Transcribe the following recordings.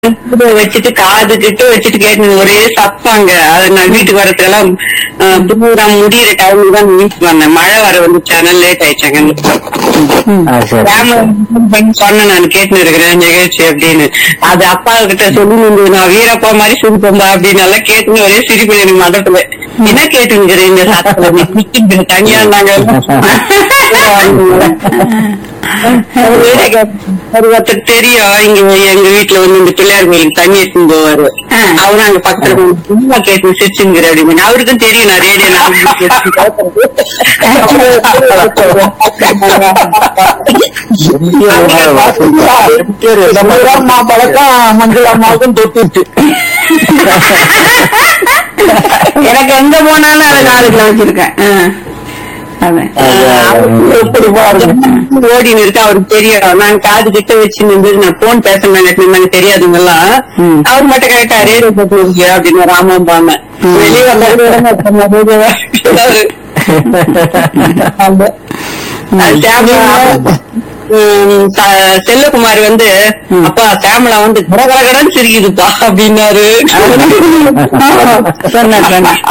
இதை வச்சுட்டு காது கிட்ட வச்சுட்டு கேட்டு ஒரே சத்தங்க அது நான் வீட்டுக்கு வரதுக்கெல்லாம் ப்ரோக்ராம் முடியிற டைமுக்கு தான் வீட்டுக்கு வந்தேன் மழை வர வந்துச்சான லேட் ஆயிடுச்சாங்க ஆ, சரி சொன்னேன் நான் கேட்டு இருக்கிறேன் நிகழ்ச்சி அப்படின்னு அது அப்பா கிட்ட சொல்லி இருந்தது நான் வீரப்பா மாதிரி சிரிப்பம்பா அப்படின்னு எல்லாம் கேட்டுன்னு ஒரே சிரிப்பு எனக்கு மதத்துல என்ன கேட்டுங்கிற இந்த சாத்தத்துல நீ குடிச்சிட்டு தனியா இருந்தாங்க ஒரு ஒருத்தர் தெரியும் இங்க எங்க வீட்டுல வந்து இந்த பிள்ளையார் கோயிலுக்கு தண்ணி எடுத்துன்னு போவாரு அவரும் அங்க பக்கத்துல சும்மா கேட்டு சிரிச்சுங்கிற அப்படின்னு அவருக்கும் தெரியும் நான் ரேடியோ அம்மா பழக்கம் மஞ்சள் அம்மாவுக்கும் தொட்டுச்சு எனக்கு எங்க போனாலும் அதை காதுக்குள்ள வச்சிருக்கேன் ஆ. அதான். எப்படி பாருங்க ஓடினு இருக்கு அவருக்கு தெரியும் நாங்க காது கிட்ட வச்சு நின்று நான் போன் பேசினாங்க நாங்க தெரியாதுங்க எல்லாம் ம். அவர் மட்டும் கரெக்டா ரேடியோ போட்டு அப்படின்னு ராமன் பாம வெளியே வந்தாரு செல்லகுமார் வந்து அப்பா கேமலா வந்து கடகடன்னு சிரிக்குதுப்பா அப்படின்னாரு சொன்னேன் சொன்னேன்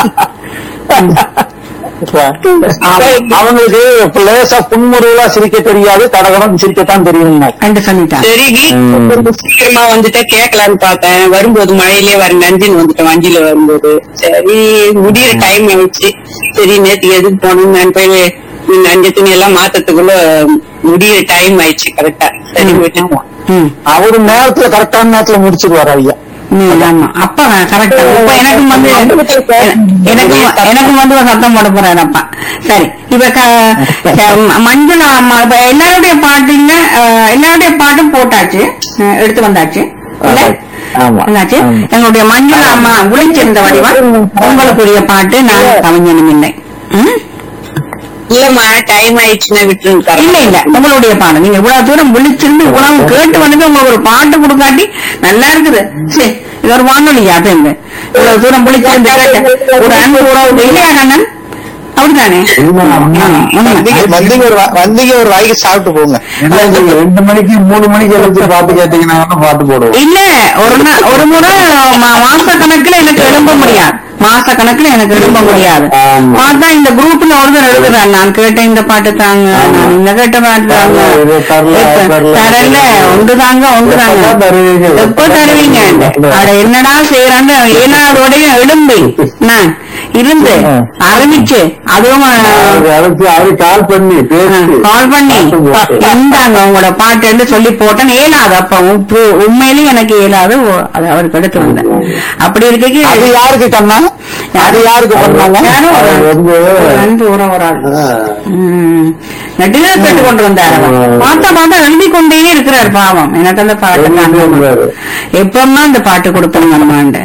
அவங்களுக்கு லேசா புன்முறுவலா சிரிக்க தெரியாது கடகடம் சிரிக்கத்தான் தெரியும் கண்டு சொல்லிட்டான் சரி கொஞ்சம் சீக்கிரமா வந்துட்டு கேட்கலான்னு பார்த்தேன் வரும்போது மழையிலே வர நஞ்சின்னு வந்துட்டேன் வண்டியில வரும்போது சரி முடியிற டைம் ஆயிடுச்சு சரி நேத்து எதுக்கு போகணும் நான் போய் நஞ்சு துணி எல்லாம் மாத்தத்துக்குள்ள முடியிற டைம் ஆயிடுச்சு கரெக்டா சரி விட்டுட்டோம் ம் அவரு நேரத்துல கரெக்டான நேரத்துல முடிச்சிருவாரு ஐயா ம், ஆமா அப்பா கரெக்டா இப்ப எனக்கும் வந்து எனக்கும் எனக்கும் வந்து ஒரு சத்தம் போட போறாரு அப்பா சரி இப்ப க- க- மஞ்சள் அம்மா இப்ப எல்லாருடைய பாட்டுங்க அஹ், எல்லாருடைய பாட்டும் போட்டாச்சு அஹ், எடுத்து வந்தாச்சு இல்ல? ஆமா. வந்தாச்சு ஆமா. எங்களுடைய மஞ்சள் அம்மா உழைச்சிருந்த வடிவா உங்களுக்குரிய பாட்டு நான் கவிஞனும் இல்லை ம்? இல்லம்மா டைம் ஆயிடுச்சுன்னா விட்டுருக்காரு இல்ல இல்ல உங்களுடைய பாடம் நீங்க இவ்வளவு தூரம் விழிச்சிருந்து இவ்வளவு கேட்டு வந்து உங்களுக்கு ஒரு பாட்டு கொடுக்காட்டி நல்லா இருக்குது சே இது ஒரு வானொலியா அது இவ்வளவு தூரம் விழிச்சிருந்து கேட்டு ஒரு அன்பு உறவு இல்லையா கண்ணன் அப்படித்தானே ஆமா, உண்மை. வந்தீங்க ஒரு வா- வந்தீங்க ஒரு வாய்க்கு சாப்பிட்டு போங்க ரெண்டு மணிக்கு மூணு மணிக்கு எழுந்து பாட்டு கேட்டீங்கன்னா பாட்டு போடுவோம் இல்ல ஒரு நா- ஒரு முறை மா- மாச கணக்குல எனக்கு எழும்ப முடியாது மாச கணக்குல எனக்கு எழும்ப முடியாது ஆமா. பார்த்தா இந்த குரூப்ல ஒருத்தர் எழுதுறான் நான் கேட்ட இந்த பாட்டு தாங்க நான் இந்த கேட்ட பாட்டு தாங்க இது தரல, எப்ப- தரல. தரல ஒன்று தாங்க ஒன்று தாங்க எப்பதான் தருவீங்க? எப்ப தருவீங்க அட என்னடா செய்யறாங்க ஏனாதோடைய எழும்பி நான் இருந்து அறிவிச்சு அதுவும் அதுக்கு அவரு கால் பண்ணி பேசி கால் பண்ணி பாட்டு போட்டு. இந்தாங்க உங்களோட பாட்டுன்னு சொல்லி போட்டேன் இயலாது அப்ப உப்பு- உண்மையிலேயே எனக்கு இயலாது ஓ- அது அவருக்கு எடுத்து வந்தேன் அப்படி அது இருக்க யாருக்கு கண்ணா அது யாருக்கு பண்ணாங்க யாரும் ஒரு- அது வந்து ஒரு அன்பு உறவரால் ஆ, நெட்டில கேட்டு கொண்டு வந்தார் அவர். பார்த்தா பார்த்தா எழுதி கொண்டே இருக்கிறார் பாவம் எனக்கு அந்த பாட்டு எழுதி காணோம். கொண்டாரு. எப்பமா அந்த பாட்டு கொடுத்தோம் நம்மாண்ட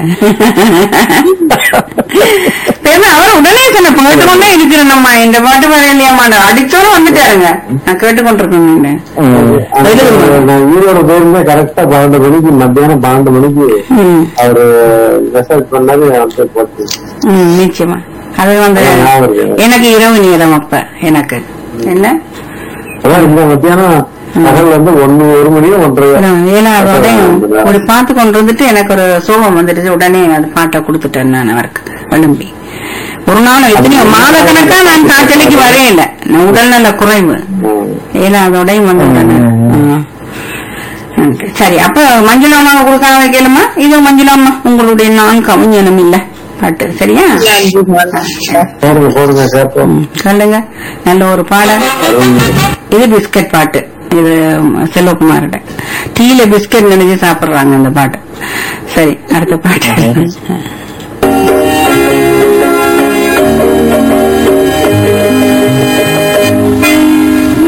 தெரியல அவர் உடனே சொன்ன கேட்டுக்கொண்டே இருக்கிறேன் நம்ம இந்த பாட்டு வர இல்லையாமாண்ட அடிச்சோரும் வந்துட்டாருங்க நான் கேட்டுக்கொண்டிருக்கேன் ம். அந்த- நான் ஈரோடு போயிருந்தேன் கரெக்டா பன்னெண்டு மணிக்கு மத்தியானம் பன்னெண்டு மணிக்கு ம் அவரு மெசேஜ் பண்ணாரு அப்படியே போட்டு ம், நிச்சயமா அது வந்து ஞாபகம் இருக்கு. எனக்கு இரவு நேரம் அப்ப எனக்கு என்ன அதான் இந்த மத்தியானம் பகல் வந்து ஒண்ணு ஒரு மணியோ ஒன்றரை ஏழாவது ஒரு பார்த்து கொண்டு வந்துட்டு எனக்கு ஒரு சோகம் வந்துடுச்சு உடனே அது பாட்டை கொடுத்துட்டேன் நான் அவருக்கு எழும்பி ஒரு நாள் எத்தனையோ மாத கணக்கா நான் காய்ச்சலுக்கு வரே இல்லை நான் உடல்நல குறைவு ஏழாவதோடையும் வந்து உடனே ஆ. ம். சரி அப்ப மஞ்சுளாமாவை கொடுக்காம வைக்கலுமா இது மஞ்சுளாமா உங்களுடைய நான் கவிஞனும் இல்ல பாட்டு சரியா போடுங்க போடுங்க கேட்போம் ம், சொல்லுங்க நல்ல ஒரு பாடல் இது பிஸ்கட் பாட்டு இது செல்வகுமார்கிட்ட டீல பிஸ்கட் நினைச்சு சாப்பிடுறாங்க அந்த பாட்டு சரி அடுத்த பாட்டு